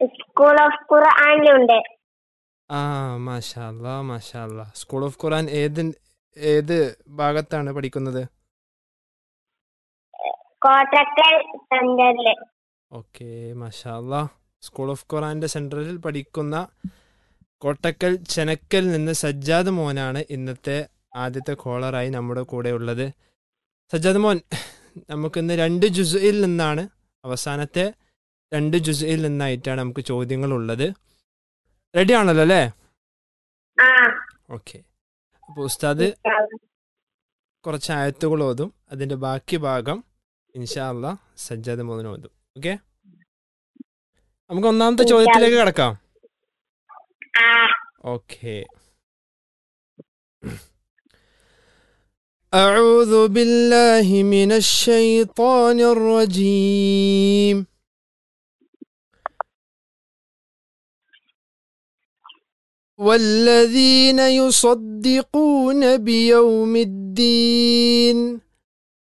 school of ഖുർആനിലുണ്ട് ആ മാഷാ അല്ലാ മാഷാ അല്ലാ സ്കൂൾ ഓഫ് ഖുറാൻ ഏത് ഏത് ഭാഗത്താണ് പഠിക്കുന്നത് കോട്ടക്കൽ സെന്ററില് ഓക്കെ മാഷാ അല്ലാ സ്കൂൾ ഓഫ് ഖുറാൻ്റെ സെൻറ്ററിൽ പഠിക്കുന്ന കോട്ടക്കൽ ചെനക്കൽ നിന്ന് സജ്ജാദ് മോനാണ് ഇന്നത്തെ ആദ്യത്തെ കോളറായി നമ്മുടെ കൂടെ ഉള്ളത് സജ്ജാദ് മോൻ നമുക്കിന്ന് രണ്ട് ജുസയിൽ നിന്നാണ് അവസാനത്തെ രണ്ട് ജുസയിൽ നിന്നായിട്ടാണ് നമുക്ക് ചോദ്യങ്ങളുള്ളത് റെഡി ആണല്ലോ അല്ലേ ആ ഓക്കെ അപ്പോൾ ഉസ്താദ് കുറച്ച് ആയത്തുകൾ ഓതും അതിൻ്റെ ബാക്കി ഭാഗം ഇൻഷാ അല്ലാ സജ്ജാദ് മോദിന് ഓതും ഓക്കെ നമുക്ക് ഒന്നാമത്തെ ചോദ്യത്തിലേക്ക് കിടക്കാം ആ اوكي اعوذ بالله من الشيطان الرجيم والذين يصدقون بيوم الدين